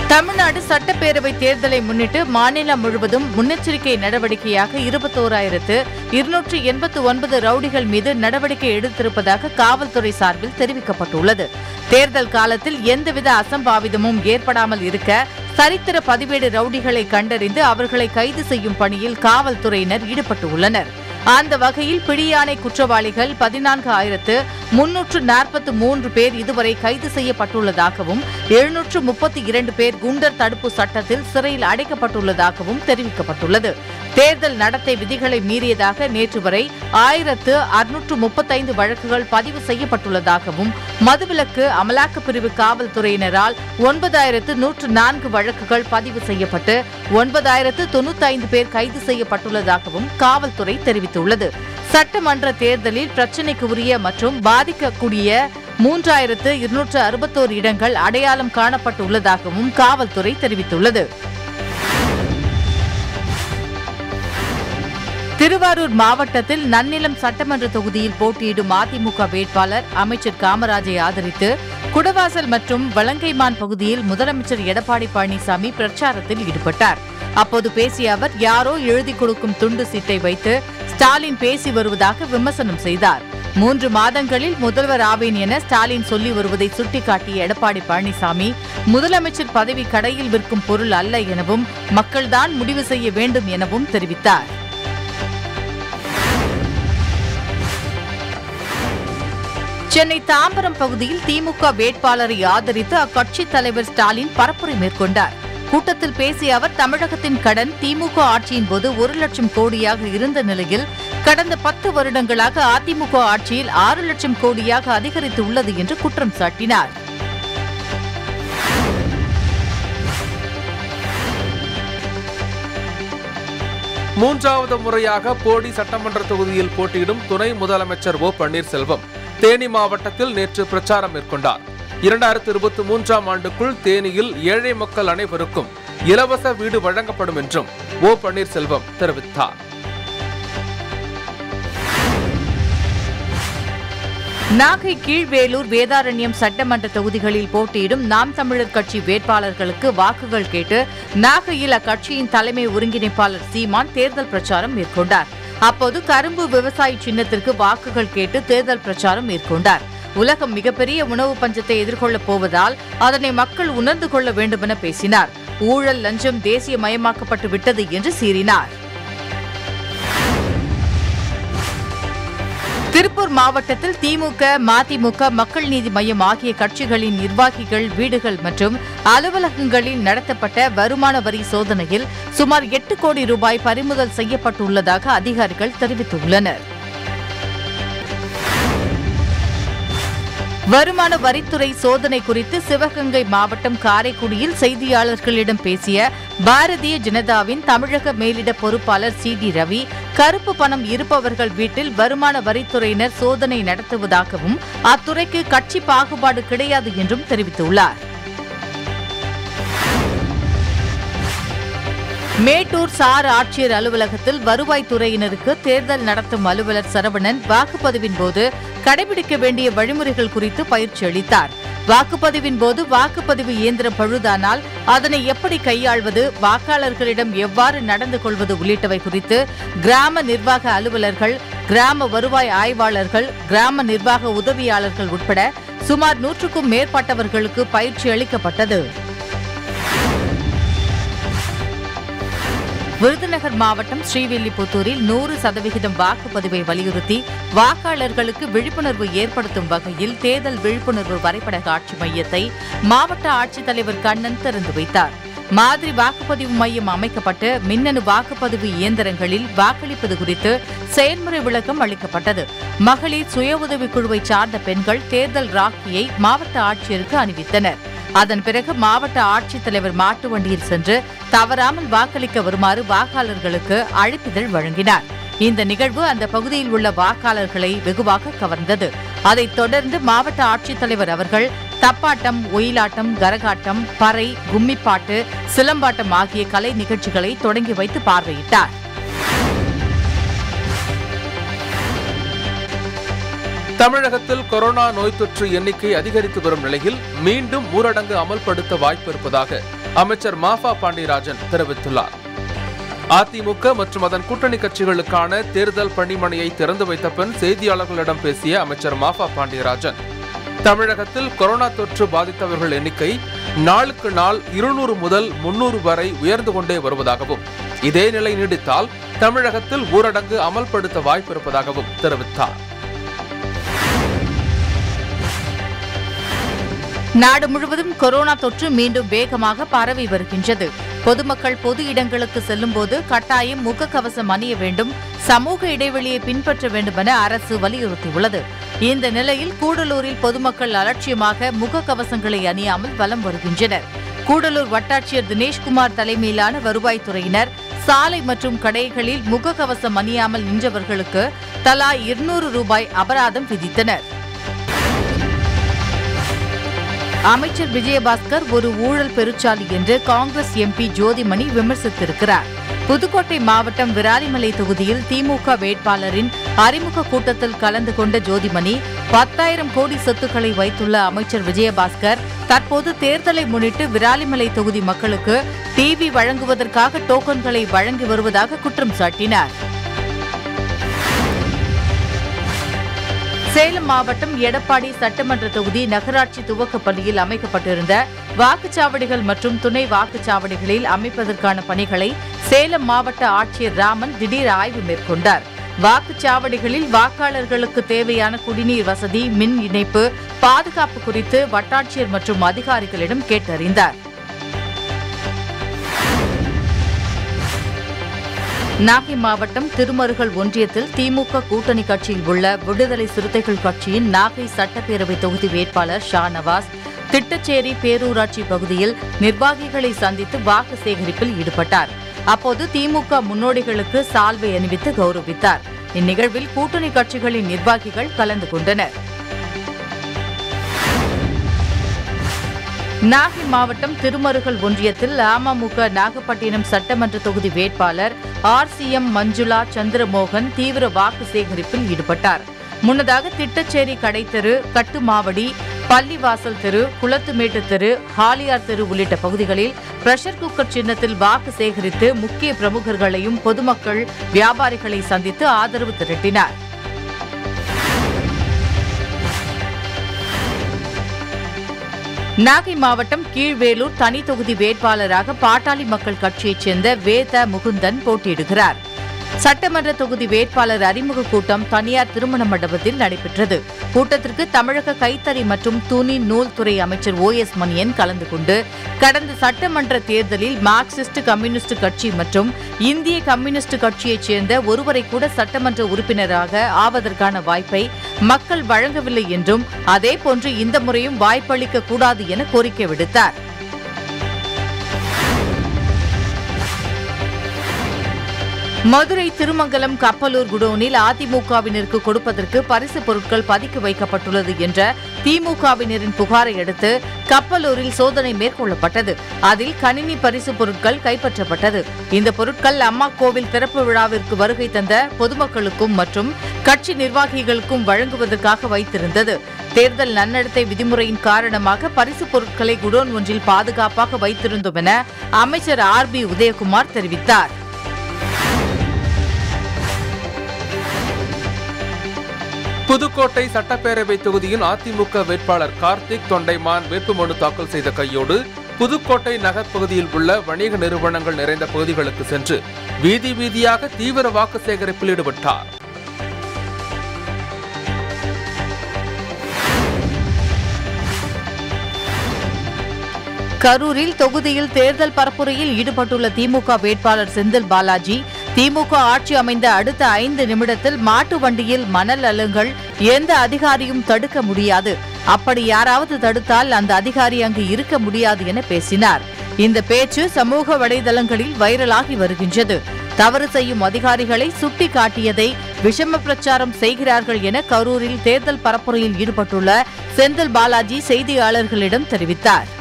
தமிழ்நாடு சட்டப்பேரவை தேர்தலை முன்னிட்டு மாநிலம் முழுவதும் முன்னெச்சரிக்கை நடவடிக்கையாக இருபத்தோராயிரத்து இருநூற்று எண்பத்து ஒன்பது ரவுடிகள் மீது நடவடிக்கை எடுத்திருப்பதாக காவல்துறை சார்பில் தெரிவிக்கப்பட்டுள்ளது தேர்தல் காலத்தில் எந்தவித அசம்பாவிதமும் ஏற்படாமல் இருக்க சரித்திர பதிவேடு ரவுடிகளை கண்டறிந்து அவர்களை கைது செய்யும் பணியில் காவல்துறையினர் ஈடுபட்டுள்ளனர் அந்த வகையில் பிடியாணை குற்றவாளிகள் பதினான்கு ஆயிரத்து முன்னூற்று நாற்பத்து மூன்று பேர் இதுவரை கைது செய்யப்பட்டுள்ளதாகவும் எழுநூற்று முப்பத்தி இரண்டு பேர் குண்டர் தடுப்பு சட்டத்தில் சிறையில் அடைக்கப்பட்டுள்ளதாகவும் தெரிவிக்கப்பட்டுள்ளது தேர்தல் நடத்தை விதிகளை மீறியதாக நேற்று வரை ஆயிரத்து அறுநூற்று முப்பத்தைந்து வழக்குகள் பதிவு செய்யப்பட்டுள்ளதாகவும் மதுவிலக்கு அமலாக்கப் பிரிவு காவல்துறையினரால் ஒன்பதாயிரத்து நூற்று நான்கு வழக்குகள் பதிவு செய்யப்பட்டு ஒன்பதாயிரத்து தொண்ணூத்தைந்து பேர் கைது செய்யப்பட்டுள்ளதாகவும் காவல்துறை தெரிவித்துள்ளது சட்டமன்ற தேர்தலில் பிரச்சினைக்கு உரிய மற்றும் பாதிக்கக்கூடிய மூன்றாயிரத்து இருநூற்று அறுபத்தோரு இடங்கள் அடையாளம் காணப்பட்டுள்ளதாகவும் காவல்துறை தெரிவித்துள்ளது திருவாரூர் மாவட்டத்தில் நன்னிலம் சட்டமன்ற தொகுதியில் போட்டியிடும் அதிமுக வேட்பாளர் அமைச்சர் காமராஜை ஆதரித்து குடவாசல் மற்றும் வலங்கைமான் பகுதியில் முதலமைச்சர் எடப்பாடி பழனிசாமி பிரச்சாரத்தில் ஈடுபட்டார் அப்போது பேசிய அவர் யாரோ எழுதி கொடுக்கும் துண்டு சீட்டை வைத்து ஸ்டாலின் பேசி வருவதாக விமர்சனம் செய்தார் மூன்று மாதங்களில் முதல்வர் ஆவேன் என ஸ்டாலின் சொல்லி வருவதை சுட்டிக்காட்டிய எடப்பாடி பழனிசாமி முதலமைச்சர் பதவி கடையில் விற்கும் பொருள் அல்ல எனவும் மக்கள்தான் முடிவு செய்ய வேண்டும் எனவும் தெரிவித்தார் சென்னை தாம்பரம் பகுதியில் திமுக வேட்பாளரை ஆதரித்து அக்கட்சி தலைவர் ஸ்டாலின் பரப்புரை மேற்கொண்டார் கூட்டத்தில் பேசிய அவர் தமிழகத்தின் கடன் திமுக ஆட்சியின் போது ஒரு லட்சம் கோடியாக இருந்த நிலையில் கடந்த பத்து வருடங்களாக அதிமுக ஆட்சியில் ஆறு லட்சம் கோடியாக அதிகரித்து உள்ளது என்று குற்றம் சாட்டினார் மூன்றாவது முறையாக போடி சட்டமன்ற தொகுதியில் போட்டியிடும் துணை முதலமைச்சர் ஓ பன்னீர்செல்வம் தேனி மாவட்டத்தில் நேற்று பிரச்சாரம் மேற்கொண்டார் இரண்டாயிரத்து இருபத்தி மூன்றாம் ஆண்டுக்குள் தேனியில் ஏழை மக்கள் அனைவருக்கும் இலவச வீடு வழங்கப்படும் என்றும் ஓ பன்னீர்செல்வம் தெரிவித்தார் நாகை கீழ்வேலூர் வேதாரண்யம் சட்டமன்ற தொகுதிகளில் போட்டியிடும் நாம் தமிழர் கட்சி வேட்பாளர்களுக்கு வாக்குகள் கேட்டு நாகையில் அக்கட்சியின் தலைமை ஒருங்கிணைப்பாளர் சீமான் தேர்தல் பிரச்சாரம் மேற்கொண்டார் அப்போது கரும்பு விவசாய சின்னத்திற்கு வாக்குகள் கேட்டு தேர்தல் பிரச்சாரம் மேற்கொண்டார் உலகம் மிகப்பெரிய உணவு பஞ்சத்தை எதிர்கொள்ளப் போவதால் அதனை மக்கள் உணர்ந்து கொள்ள வேண்டுமென பேசினார் ஊழல் லஞ்சம் தேசியமயமாக்கப்பட்டு விட்டது என்று சீறினார் திருப்பூர் மாவட்டத்தில் திமுக மதிமுக மக்கள் நீதி மய்யம் ஆகிய கட்சிகளின் நிர்வாகிகள் வீடுகள் மற்றும் அலுவலகங்களில் நடத்தப்பட்ட வருமான வரி சோதனையில் சுமார் எட்டு கோடி ரூபாய் பறிமுதல் செய்யப்பட்டுள்ளதாக அதிகாரிகள் தெரிவித்துள்ளனர் வருமான வரித்துறை சோதனை குறித்து சிவகங்கை மாவட்டம் காரைக்குடியில் செய்தியாளர்களிடம் பேசிய பாரதிய ஜனதாவின் தமிழக மேலிட பொறுப்பாளர் சி டி ரவி கருப்பு பணம் இருப்பவர்கள் வீட்டில் வருமான வரித்துறையினர் சோதனை நடத்துவதாகவும் அத்துறைக்கு கட்சி பாகுபாடு கிடையாது என்றும் தெரிவித்துள்ளார் மேட்டூர் சார் ஆட்சியர் அலுவலகத்தில் வருவாய்த்துறையினருக்கு தேர்தல் நடத்தும் அலுவலர் சரவணன் வாக்குப்பதிவின் போது கடைபிடிக்க வேண்டிய வழிமுறைகள் குறித்து பயிற்சி அளித்தார் வாக்குப்பதிவின் போது வாக்குப்பதிவு இயந்திரம் பழுதானால் அதனை எப்படி கையாள்வது வாக்காளர்களிடம் எவ்வாறு நடந்து கொள்வது உள்ளிட்டவை குறித்து கிராம நிர்வாக அலுவலர்கள் கிராம வருவாய் ஆய்வாளர்கள் கிராம நிர்வாக உதவியாளர்கள் உட்பட சுமார் நூற்றுக்கும் மேற்பட்டவர்களுக்கு பயிற்சி அளிக்கப்பட்டது விருதுநகர் மாவட்டம் ஸ்ரீவில்லிபுத்தூரில் நூறு சதவிகிதம் வாக்குப்பதிவை வலியுறுத்தி வாக்காளர்களுக்கு விழிப்புணர்வு ஏற்படுத்தும் வகையில் தேர்தல் விழிப்புணர்வு வரைபட காட்சி மையத்தை மாவட்ட ஆட்சித்தலைவர் கண்ணன் திறந்து வைத்தார் மாதிரி வாக்குப்பதிவு மையம் அமைக்கப்பட்டு மின்னணு வாக்குப்பதிவு இயந்திரங்களில் வாக்களிப்பது குறித்து செயல்முறை விளக்கம் அளிக்கப்பட்டது மகளிர் சுய உதவிக் குழுவை சார்ந்த பெண்கள் தேர்தல் ராக்கியை மாவட்ட ஆட்சியருக்கு அணிவித்தனர் அதன் பிறகு மாவட்ட ஆட்சித்தலைவர் மாட்டு வண்டியில் சென்று தவறாமல் வாக்களிக்க வருமாறு வாக்காளர்களுக்கு அழைப்பிதழ் வழங்கினார் இந்த நிகழ்வு அந்த பகுதியில் உள்ள வாக்காளர்களை வெகுவாக கவர்ந்தது அதைத் தொடர்ந்து மாவட்ட ஆட்சித்தலைவர் அவர்கள் தப்பாட்டம் ஒயிலாட்டம் கரகாட்டம் பறை கும்மிப்பாட்டு சிலம்பாட்டம் ஆகிய கலை நிகழ்ச்சிகளை தொடங்கி வைத்து பார்வையிட்டார் தமிழகத்தில் கொரோனா நோய் தொற்று எண்ணிக்கை அதிகரித்து வரும் நிலையில் மீண்டும் ஊரடங்கு அமல்படுத்த வாய்ப்பு இருப்பதாக அமைச்சர் மாஃபா பாண்டியராஜன் தெரிவித்துள்ளார் அதிமுக மற்றும் அதன் கூட்டணி கட்சிகளுக்கான தேர்தல் பணிமனையை திறந்து வைத்த பின் செய்தியாளர்களிடம் பேசிய அமைச்சர் மாஃபா பாண்டியராஜன் தமிழகத்தில் கொரோனா தொற்று பாதித்தவர்கள் எண்ணிக்கை நாளுக்கு நாள் இருநூறு முதல் முன்னூறு வரை உயர்ந்து கொண்டே வருவதாகவும் இதே நிலை நீடித்தால் தமிழகத்தில் ஊரடங்கு அமல்படுத்த வாய்ப்பிருப்பதாகவும் தெரிவித்தார் நாடு முழுவதும் கொரோனா தொற்று மீண்டும் வேகமாக பரவி வருகின்றது பொதுமக்கள் பொது இடங்களுக்கு செல்லும்போது கட்டாயம் முகக்கவசம் அணிய வேண்டும் சமூக இடைவெளியை பின்பற்ற வேண்டும் என அரசு வலியுறுத்தியுள்ளது இந்த நிலையில் கூடலூரில் பொதுமக்கள் அலட்சியமாக முகக்கவசங்களை அணியாமல் வலம் வருகின்றனர் கூடலூர் வட்டாட்சியர் தினேஷ்குமார் தலைமையிலான வருவாய்த்துறையினர் சாலை மற்றும் கடைகளில் முகக்கவசம் அணியாமல் நின்றவர்களுக்கு தலா இருநூறு ரூபாய் அபராதம் விதித்தனர் அமைச்சர் விஜயபாஸ்கர் ஒரு ஊழல் பெருச்சாலி என்று காங்கிரஸ் எம்பி ஜோதிமணி விமர்சித்திருக்கிறார் புதுக்கோட்டை மாவட்டம் விராலிமலை தொகுதியில் திமுக வேட்பாளரின் அறிமுக கூட்டத்தில் கலந்து கொண்ட ஜோதிமணி பத்தாயிரம் கோடி சொத்துக்களை வைத்துள்ள அமைச்சர் விஜயபாஸ்கர் தற்போது தேர்தலை முன்னிட்டு விராலிமலை தொகுதி மக்களுக்கு டிவி வழங்குவதற்காக டோக்கன்களை வழங்கி வருவதாக குற்றம் சாட்டினார் சேலம் மாவட்டம் எடப்பாடி சட்டமன்ற தொகுதி நகராட்சி துவக்கப் பள்ளியில் அமைக்கப்பட்டிருந்த வாக்குச்சாவடிகள் மற்றும் துணை வாக்குச்சாவடிகளில் அமைப்பதற்கான பணிகளை சேலம் மாவட்ட ஆட்சியர் ராமன் திடீர் ஆய்வு மேற்கொண்டார் வாக்குச்சாவடிகளில் வாக்காளர்களுக்கு தேவையான குடிநீர் வசதி மின் இணைப்பு பாதுகாப்பு குறித்து வட்டாட்சியர் மற்றும் அதிகாரிகளிடம் கேட்டறிந்தார் நாகை மாவட்டம் திருமருகல் ஒன்றியத்தில் திமுக கூட்டணி கட்சியில் உள்ள விடுதலை சிறுத்தைகள் கட்சியின் நாகை சட்டப்பேரவை தொகுதி வேட்பாளர் ஷா நவாஸ் திட்டச்சேரி பேரூராட்சி பகுதியில் நிர்வாகிகளை சந்தித்து வாக்கு சேகரிப்பில் ஈடுபட்டார் அப்போது திமுக முன்னோடிகளுக்கு சால்வை அணிவித்து கௌரவித்தார் இந்நிகழ்வில் கூட்டணி கட்சிகளின் நிர்வாகிகள் கலந்து கொண்டனர் நாகை மாவட்டம் திருமருகல் ஒன்றியத்தில் அமமுக நாகப்பட்டினம் சட்டமன்ற தொகுதி வேட்பாளர் R C M Manjula Chandramohan தீவிர வாக்கு சேகரிப்பில் ஈடுபட்டார் முன்னதாக திட்டச்சேரி கடைத்தெரு கட்டுமாவடி பள்ளிவாசல் தெரு குளத்துமேட்டு தெரு ஹாலியார் தெரு உள்ளிட்ட பகுதிகளில் பிரஷர் குக்கர் சின்னத்தில் வாக்கு சேகரித்து முக்கிய பிரமுகர்களையும் பொதுமக்கள் வியாபாரிகளை சந்தித்து ஆதரவு திரட்டினார் நாகை மாவட்டம் கீழ்வேலூர் தனி தொகுதி வேட்பாளராக பாட்டாளி மக்கள் கட்சியைச் சேர்ந்த வேத முகுந்தன் போட்டியிடுகிறார் சட்டமன்ற தொகுதி வேட்பாளர் அறிமுக கூட்டம் தனியார் திருமண மண்டபத்தில் நடைபெற்றது கூட்டத்திற்கு தமிழக கைத்தறி மற்றும் துணி நூல் துறை அமைச்சர் ஓ எஸ் மணியன் கலந்து கொண்டு கடந்த சட்டமன்ற தேர்தலில் மார்க்சிஸ்ட் கம்யூனிஸ்ட் கட்சி மற்றும் இந்திய கம்யூனிஸ்ட் கட்சியைச் சேர்ந்த ஒருவரை கூட சட்டமன்ற உறுப்பினராக ஆவதற்கான வாய்ப்பை மக்கள் வழங்கவில்லை என்றும் அதேபோன்று இந்த முறையும் வாய்ப்பளிக்க கூடாது என கோரிக்கை விடுத்தார் மதுரை திருமங்கலம் கப்பலூர் குடோனில் அதிமுகவினருக்கு கொடுப்பதற்கு பரிசு பொருட்கள் பதுக்கி வைக்கப்பட்டுள்ளது என்ற திமுகவினரின் புகாரை அடுத்து கப்பலூரில் சோதனை மேற்கொள்ளப்பட்டது அதில் கணினி பரிசு பொருட்கள் கைப்பற்றப்பட்டது இந்த பொருட்கள் அம்மா கோவில் திறப்பு விழாவிற்கு வருகை தந்த பொதுமக்களுக்கும் மற்றும் கட்சி நிர்வாகிகளுக்கும் வழங்குவதற்காக வைத்திருந்தது தேர்தல் நன்னடத்தை விதிமுறையின் காரணமாக பரிசு பொருட்களை குடோன் ஒன்றில் பாதுகாப்பாக வைத்திருந்தோம் என அமைச்சர் ஆர் பி உதயகுமார் தெரிவித்தார் புதுக்கோட்டை சட்டப்பேரவை தொகுதியின் அதிமுக வேட்பாளர் கார்த்திக் தொண்டைமான் வேட்புமனு தாக்கல் செய்த கையோடு புதுக்கோட்டை நகர் பகுதியில் உள்ள வணிக நிறுவனங்கள் நிறைந்த பகுதிகளுக்கு சென்று வீதி வீதியாக தீவிர வாக்கு சேகரிப்பில் ஈடுபட்டார் கரூரில் தொகுதியில் தேர்தல் பரப்புரையில் ஈடுபட்டுள்ள திமுக வேட்பாளர் செந்தில் பாலாஜி திமுக ஆட்சி அமைந்த அடுத்த ஐந்து நிமிடத்தில் மாட்டு வண்டியில் மணல் அள்ளுங்கள் எந்த அதிகாரியும் தடுக்க முடியாது அப்படி யாராவது தடுத்தால் அந்த அதிகாரி அங்கு இருக்க முடியாது என பேசினார் இந்த பேச்சு சமூக வலைதளங்களில் வைரலாகி வருகின்றது தவறு செய்யும் அதிகாரிகளை சுட்டி காட்டியதை விஷம பிரச்சாரம் செய்கிறார்கள் என கரூரில் தேர்தல் பரப்புரையில் ஈடுபட்டுள்ள செந்தில் பாலாஜி செய்தியாளர்களிடம் தெரிவித்தார்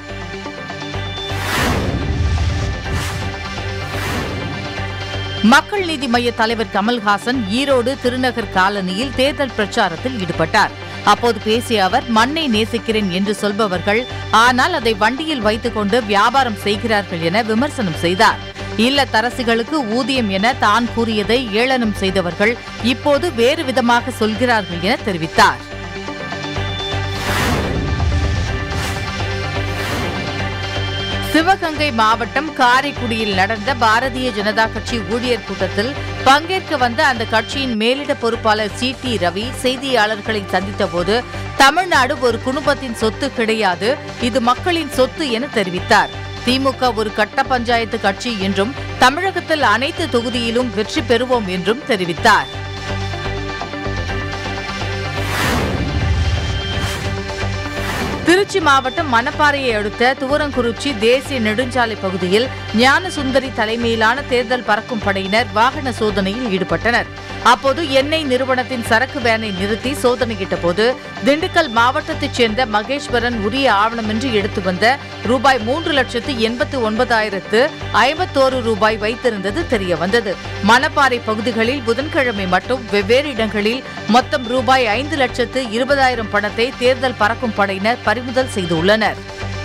மக்கள் நீதி மய்ய தலைவர் கமல்ஹாசன் ஈரோடு திருநகர் காலனியில் தேர்தல் பிரச்சாரத்தில் ஈடுபட்டார் அப்போது பேசிய அவர் மண்ணை நேசிக்கிறேன் என்று சொல்பவர்கள் ஆனால் அதை வண்டியில் வைத்துக்கொண்டு வியாபாரம் செய்கிறார்கள் என விமர்சனம் செய்தார் இல்லத்தரசிகளுக்கு ஊதியம் என தான் கூறியதை ஏளனம் செய்தவர்கள் இப்போது வேறு விதமாக சொல்கிறார்கள் என தெரிவித்தார் சிவகங்கை மாவட்டம் காரைக்குடியில் நடந்த பாரதிய ஜனதா கட்சி ஊழியர் கூட்டத்தில் பங்கேற்க வந்த அந்த கட்சியின் மேலிட பொறுப்பாளர் சி டி ரவி செய்தியாளர்களை சந்தித்தபோது தமிழ்நாடு ஒரு குடும்பத்தின் சொத்து கிடையாது இது மக்களின் சொத்து என தெரிவித்தார் திமுக ஒரு கட்ட பஞ்சாயத்து கட்சி என்றும் தமிழகத்தில் அனைத்து தொகுதியிலும் வெற்றி பெறுவோம் என்றும் தெரிவித்தார் திருச்சி மாவட்டம் மணப்பாறையை அடுத்த துவரங்குறிச்சி தேசிய நெடுஞ்சாலை பகுதியில் ஞானசுந்தரி தலைமையிலான தேர்தல் பறக்கும் படையினர் வாகன சோதனையில் ஈடுபட்டனர் அப்போது எண்ணெய் நிறுவனத்தின் சரக்கு வேனை நிறுத்தி சோதனையிட்ட போது திண்டுக்கல் மாவட்டத்தைச் சேர்ந்த மகேஸ்வரன் உரிய ஆவணமின்றி எடுத்து வந்த ரூபாய் மூன்று லட்சத்து எண்பத்து ஒன்பதாயிரத்து ஐம்பத்தோரு ரூபாய் வைத்திருந்தது தெரியவந்தது மணப்பாறை பகுதிகளில் புதன்கிழமை மட்டும் வெவ்வேறு இடங்களில் மொத்தம் ரூபாய் ஐந்து லட்சத்து இருபதாயிரம் பணத்தை தேர்தல் பறக்கும் படையினர் பறிமுதல் செய்துள்ளனர்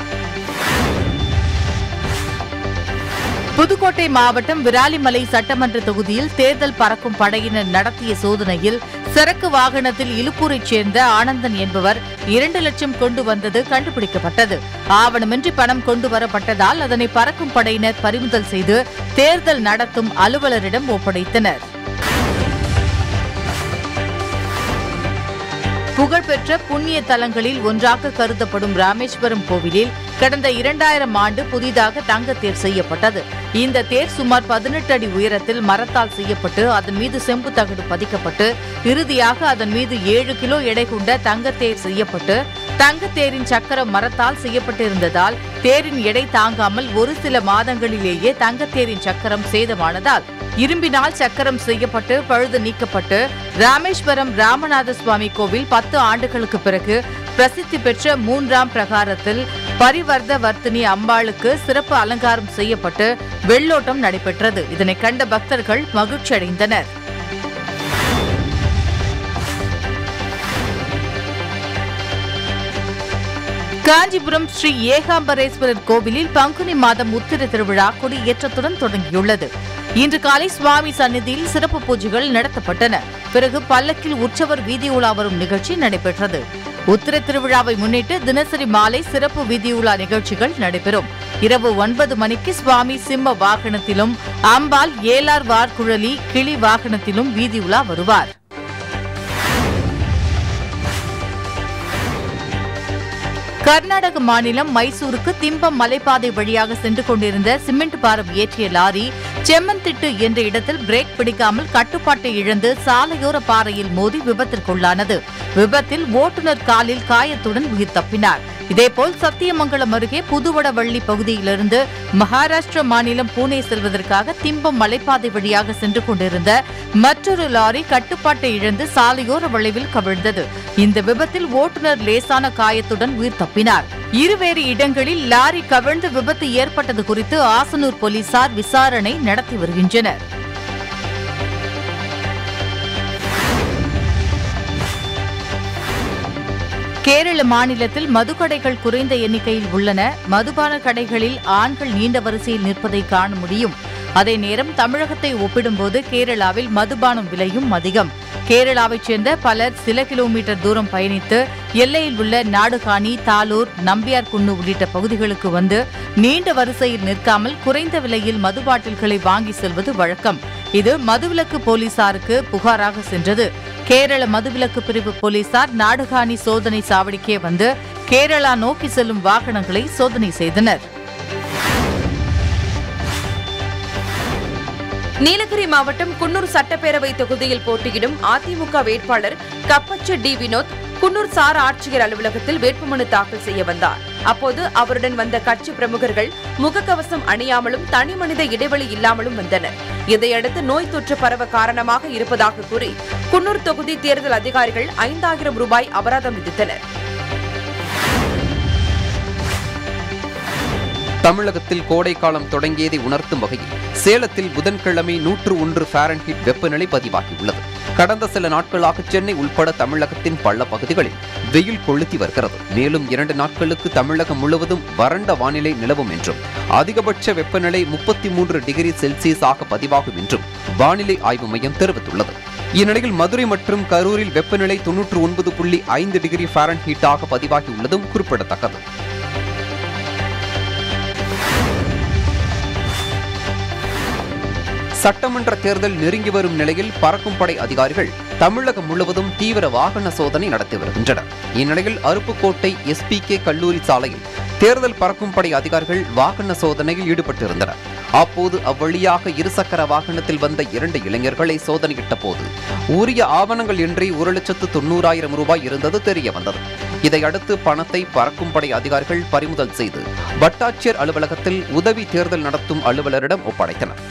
புதுக்கோட்டை மாவட்டம் விராலிமலை சட்டமன்ற தொகுதியில் தேர்தல் பறக்கும் படையினர் நடத்திய சோதனையில் சரக்கு வாகனத்தில் இலுப்பூரைச் சேர்ந்த ஆனந்தன் என்பவர் இரண்டு லட்சம் கொண்டு வந்தது கண்டுபிடிக்கப்பட்டது ஆவணமின்றி பணம் கொண்டு வரப்பட்டதால் அதனை பறக்கும் படையினர் பறிமுதல் செய்து தேர்தல் நடத்தும் அலுவலரிடம் ஒப்படைத்தனர் புகழ்பெற்ற புண்ணிய தலங்களில் ஒன்றாக கருதப்படும் ராமேஸ்வரம் கோவிலில் கடந்த இரண்டாயிரம் ஆண்டு புதிதாக தங்க தேர் செய்யப்பட்டது இந்த தேர் சுமார் பதினெட்டு அடி உயரத்தில் மரத்தால் செய்யப்பட்டு அதன் மீது செம்பு தகடு பதிக்கப்பட்டு இறுதியாக அதன் மீது ஏழு கிலோ எடை கொண்ட தங்கத்தேர் செய்யப்பட்டு தங்கத்தேரின் சக்கரம் மரத்தால் செய்யப்பட்டிருந்ததால் தேரின் எடை தாங்காமல் ஒரு சில மாதங்களிலேயே தங்கத்தேரின் சக்கரம் சேதமானதால் இரும்பினால் சக்கரம் செய்யப்பட்டு பழுது நீக்கப்பட்டு ராமேஸ்வரம் ராமநாத சுவாமி கோவில் பத்து ஆண்டுகளுக்கு பிறகு பிரசித்தி பெற்ற மூன்றாம் பிரகாரத்தில் பரிவர்த்த வர்த்தினி அம்பாளுக்கு சிறப்பு அலங்காரம் செய்யப்பட்டு வெள்ளோட்டம் நடைபெற்றது இதனை கண்ட பக்தர்கள் மகிழ்ச்சி அடைந்தனர் காஞ்சிபுரம் ஸ்ரீ ஏகாம்பரேஸ்வரர் கோவிலில் பங்குனி மாதம் உத்திர திருவிழா கொடியேற்றத்துடன் தொடங்கியுள்ளது இன்று காலை சுவாமி சந்நிதியில் சிறப்பு பூஜைகள் நடத்தப்பட்டன பிறகு பல்லக்கில் உற்சவர் வீதி உலா வரும் நிகழ்ச்சி நடைபெற்றது உத்திர திருவிழாவை முன்னிட்டு தினசரி மாலை சிறப்பு வீதியுலா நிகழ்ச்சிகள் நடைபெறும் இரவு ஒன்பது மணிக்கு சுவாமி சிம்ம வாகனத்திலும் அம்பாள் ஏலார் வார்குழலி கிளி வாகனத்திலும் வீதி உலா வருவார் கர்நாடக மாநிலம் மைசூருக்கு திம்பம் மலைப்பாதை வழியாக சென்று கொண்டிருந்த சிமெண்ட் பாரம் ஏற்றிய லாரி செம்மந்திட்டு என்ற இடத்தில் பிரேக் பிடிக்காமல் கட்டுப்பாட்டை இழந்து சாலையோர பாறையில் மோதி விபத்திற்குள்ளானது விபத்தில் ஓட்டுநர் காலில் காயத்துடன் உயிர் தப்பினார் இதேபோல் சத்தியமங்கலம் அருகே புதுவடவள்ளி பகுதியிலிருந்து மகாராஷ்டிர மாநிலம் பூனே செல்வதற்காக திம்பம் மலைப்பாதை வழியாக சென்று கொண்டிருந்த மற்றொரு லாரி கட்டுப்பாட்டை இழந்து சாலையோர வளைவில் கவிழ்ந்தது இந்த விபத்தில் ஓட்டுநர் லேசான காயத்துடன் உயிர் தப்பினார் இருவேறு இடங்களில் லாரி கவிழ்ந்து விபத்து ஏற்பட்டது குறித்து ஆசனூர் போலீசார் விசாரணை நடத்தி வருகின்றனர் கேரள மாநிலத்தில் மதுக்கடைகள் குறைந்த எண்ணிக்கையில் உள்ளன மதுபான கடைகளில் ஆண்கள் நீண்ட வரிசையில் நிற்பதை காண முடியும் அதே நேரம் தமிழகத்தை ஒப்பிடும்போது கேரளாவில் மதுபானம் விலையும் அதிகம் கேரளாவைச் சேர்ந்த பலர் சில கிலோமீட்டர் தூரம் பயணித்து எல்லையில் உள்ள நாடுகாணி தாலூர் நம்பியார்குன்னு உள்ளிட்ட பகுதிகளுக்கு வந்து நீண்ட வரிசையில் நிற்காமல் குறைந்த விலையில் மது பாட்டில்களை வாங்கி செல்வது வழக்கம் இது மதுவிலக்கு போலீசாருக்கு புகாராக சென்றது கேரள மதுவிலக்கு பிரிவு போலீசார் நாடுகாணி சோதனை சாவடிக்கே வந்து கேரளா நோக்கி செல்லும் வாகனங்களை சோதனை செய்தனர் நீலகிரி மாவட்டம் குன்னூர் சட்டப்பேரவை தொகுதியில் போட்டியிடும் அதிமுக வேட்பாளர் கப்பச்ச டி வினோத் குன்னூர் சார் ஆட்சியர் அலுவலகத்தில் வேட்புமனு தாக்கல் செய்ய வந்தார் அப்போது அவருடன் வந்த கட்சி பிரமுகர்கள் முகக்கவசம் அணியாமலும் தனி மனித இடைவெளி இல்லாமலும் வந்தனர் இதையடுத்து நோய் தொற்று பரவ காரணமாக இருப்பதாக கூறி குன்னூர் தொகுதி தேர்தல் அதிகாரிகள் ஐந்தாயிரம் ரூபாய் அபராதம் விதித்தனர் தமிழகத்தில் கோடை காலம் தொடங்கியதை உணர்த்தும் வகையில் சேலத்தில் புதன்கிழமை நூற்று ஒன்று ஃபாரன்ஹீட் வெப்பநிலை பதிவாகியுள்ளது கடந்த சில நாட்களாக சென்னை உட்பட தமிழகத்தின் பல பகுதிகளில் வெயில் கொளுத்தி வருகிறது மேலும் இரண்டு நாட்களுக்கு தமிழகம் முழுவதும் வறண்ட வானிலை நிலவும் என்றும் அதிகபட்ச வெப்பநிலை முப்பத்தி மூன்று டிகிரி செல்சியஸாக பதிவாகும் என்றும் வானிலை ஆய்வு மையம் தெரிவித்துள்ளது இந்நிலையில் மதுரை மற்றும் கரூரில் வெப்பநிலை தொன்னூற்று ஒன்பது புள்ளி ஐந்து டிகிரி ஃபாரன்ஹீட்டாக பதிவாகியுள்ளதும் குறிப்பிடத்தக்கது சட்டமன்ற தேர்தல் நெருங்கி வரும் நிலையில் பறக்கும் படை அதிகாரிகள் தமிழகம் முழுவதும் தீவிர வாகன சோதனை நடத்தி வருகின்றனர் இந்நிலையில் அருப்புக்கோட்டை எஸ்பிகே கல்லூரி சாலையில் தேர்தல் பறக்கும் படை அதிகாரிகள் வாகன சோதனையில் ஈடுபட்டிருந்தனர் அப்போது அவ்வழியாக இருசக்கர வாகனத்தில் வந்த இரண்டு இளைஞர்களை சோதனையிட்ட போது உரிய ஆவணங்கள் இன்றி ஒரு லட்சத்து தொண்ணூறாயிரம் ரூபாய் இருந்தது தெரிய வந்தது இதையடுத்து பணத்தை பறக்கும் படை அதிகாரிகள் பறிமுதல் செய்து வட்டாட்சியர் அலுவலகத்தில் உதவி தேர்தல் நடத்தும் அலுவலரிடம் ஒப்படைத்தனர்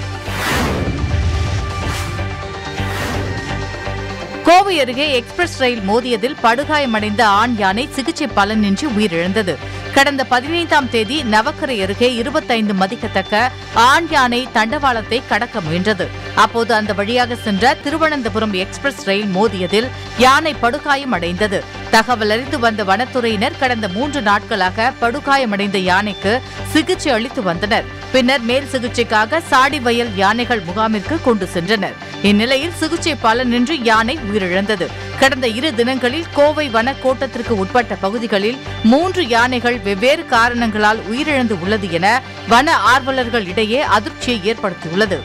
கோவை அருகே எக்ஸ்பிரஸ் ரயில் மோதியதில் படுகாயமடைந்த ஆண் யானை சிகிச்சை பலனின்றி உயிரிழந்தது கடந்த பதினைந்தாம் தேதி நவக்கரை அருகே இருபத்தைந்து மதிக்கத்தக்க ஆண் யானை தண்டவாளத்தை கடக்க முயன்றது அப்போது அந்த வழியாக சென்ற திருவனந்தபுரம் எக்ஸ்பிரஸ் ரயில் மோதியதில் யானை படுகாயம் அடைந்தது தகவல் அறிந்து வந்த வனத்துறையினர் கடந்த மூன்று நாட்களாக படுகாயமடைந்த யானைக்கு சிகிச்சை அளித்து வந்தனர் பின்னர் மேல் சிகிச்சைக்காக சாடிவயல் யானைகள் முகாமிற்கு கொண்டு சென்றனர் இந்நிலையில் சிகிச்சை பலனின்றி யானை உயிரிழந்தது கடந்த இரு தினங்களில் கோவை வன கோட்டத்திற்கு உட்பட்ட பகுதிகளில் மூன்று யானைகள் வெவ்வேறு காரணங்களால் உயிரிழந்து உள்ளது என வன ஆர்வலர்கள் இடையே அதிர்ச்சியை ஏற்படுத்தியுள்ளது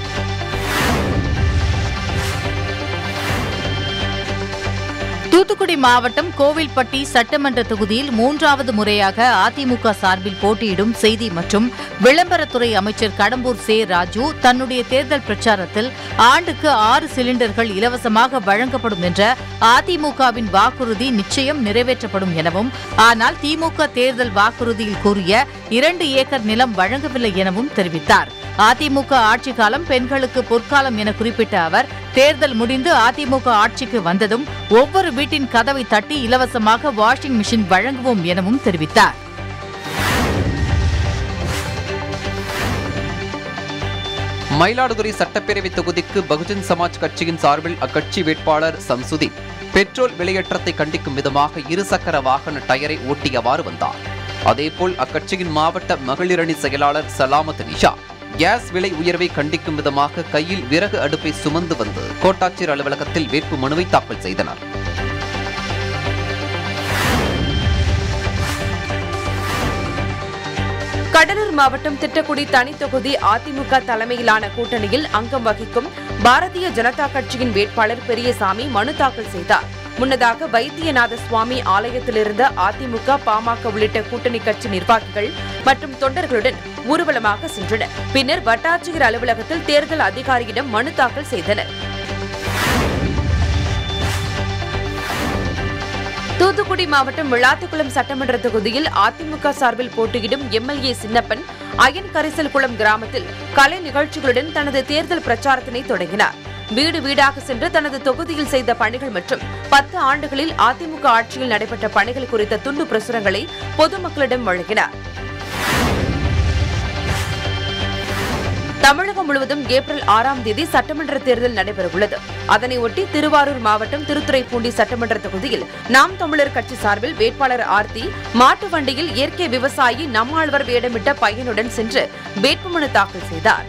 தூத்துக்குடி மாவட்டம் கோவில்பட்டி சட்டமன்ற தொகுதியில் மூன்றாவது முறையாக அதிமுக சார்பில் போட்டியிடும் செய்தி மற்றும் விளம்பரத்துறை அமைச்சர் கடம்பூர் சே ராஜு தன்னுடைய தேர்தல் பிரச்சாரத்தில் ஆண்டுக்கு ஆறு சிலிண்டர்கள் இலவசமாக வழங்கப்படும் என்ற அதிமுகவின் வாக்குறுதி நிச்சயம் நிறைவேற்றப்படும் எனவும் ஆனால் திமுக தேர்தல் வாக்குறுதியில் கூறிய இரண்டு ஏக்கர் நிலம் வழங்கவில்லை எனவும் தெரிவித்தார் அதிமுக ஆட்சி காலம் பெண்களுக்கு பொற்காலம் என குறிப்பிட்ட அவர் தேர்தல் முடிந்து அதிமுக ஆட்சிக்கு வந்ததும் ஒவ்வொரு வீட்டின் கதவை தட்டி இலவசமாக வாஷிங் மிஷின் வழங்குவோம் எனவும் தெரிவித்தார் மயிலாடுதுறை சட்டப்பேரவை தொகுதிக்கு பகுஜன் சமாஜ் கட்சியின் சார்பில் அக்கட்சி வேட்பாளர் சம்சுதீன் பெட்ரோல் விலையேற்றத்தை கண்டிக்கும் விதமாக இருசக்கர வாகன டயரை ஓட்டியவாறு வந்தார் அதேபோல் அக்கட்சியின் மாவட்ட மகளிரணி செயலாளர் சலாமத் நிஷா கேஸ் விலை உயர்வை கண்டிக்கும் விதமாக கையில் விறகு அடுப்பை சுமந்து வந்து கோட்டாட்சியர் அலுவலகத்தில் வேட்பு மனுவை தாக்கல் செய்தனர் கடலூர் மாவட்டம் திட்டக்குடி தனி தொகுதி அதிமுக தலைமையிலான கூட்டணியில் அங்கம் வகிக்கும் பாரதிய ஜனதா கட்சியின் வேட்பாளர் பெரியசாமி மனு தாக்கல் செய்தார் முன்னதாக வைத்தியநாத சுவாமி ஆலயத்திலிருந்த அதிமுக பாமக உள்ளிட்ட கூட்டணி கட்சி நிர்வாகிகள் மற்றும் தொண்டர்களுடன் ஊர்வலமாக சென்றனர் பின்னர் வட்டாட்சியர் அலுவலகத்தில் தேர்தல் அதிகாரியிடம் மனு தாக்கல் செய்தனர் தூத்துக்குடி மாவட்டம் விளாத்துக்குளம் சட்டமன்ற தொகுதியில் அதிமுக சார்பில் போட்டியிடும் எம்எல்ஏ சின்னப்பன் அயன் கரிசல் குளம் கிராமத்தில் கலை நிகழ்ச்சிகளுடன் தனது தேர்தல் பிரச்சாரத்தினை தொடங்கினார் வீடு வீடாக சென்று தனது தொகுதியில் செய்த பணிகள் மற்றும் பத்து ஆண்டுகளில் அதிமுக ஆட்சியில் நடைபெற்ற பணிகள் குறித்த துண்டு பிரசுரங்களை பொதுமக்களிடம் வழங்கினார் தமிழகம் முழுவதும் ஏப்ரல் ஆறாம் தேதி சட்டமன்ற தேர்தல் நடைபெறவுள்ளது அதனை ஒட்டி திருவாரூர் மாவட்டம் திருத்துறைப்பூண்டி சட்டமன்ற தொகுதியில் நாம் தமிழர் கட்சி சார்பில் வேட்பாளர் ஆர்த்தி மாட்டு வண்டியில் இயற்கை விவசாயி நம்மாழ்வார் வேடமிட்ட பையனுடன் சென்று வேட்புமனு தாக்கல் செய்தார்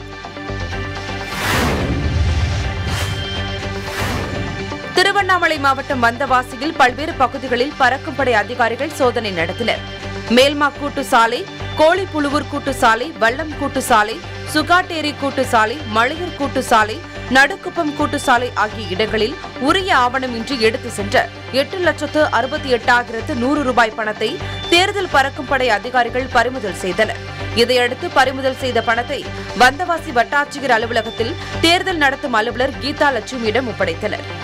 திருவண்ணாமலை மாவட்டம் வந்தவாசியில் பல்வேறு பகுதிகளில் பறக்கும் படை அதிகாரிகள் சோதனை நடத்தினர் மேல்மா கூட்டு சாலை கோழிப்புழுவூர் கூட்டு சாலை வல்லம் கூட்டு சாலை சுகாட்டேரி கூட்டு சாலை மலையூர் கூட்டு சாலை நடுக்குப்பம் கூட்டு சாலை ஆகிய இடங்களில் உரிய ஆவணமின்றி எடுத்து சென்ற எட்டு லட்சத்து அறுபத்தி எட்டாயிரத்து நூறு ரூபாய் பணத்தை தேர்தல் பறக்கும் படை அதிகாரிகள் பறிமுதல் செய்தனர் இதையடுத்து பறிமுதல் செய்த பணத்தை வந்தவாசி வட்டாட்சியர் அலுவலகத்தில் தேர்தல் நடத்தும் அலுவலர் கீதா லட்சுமியிடம் ஒப்படைத்தனர்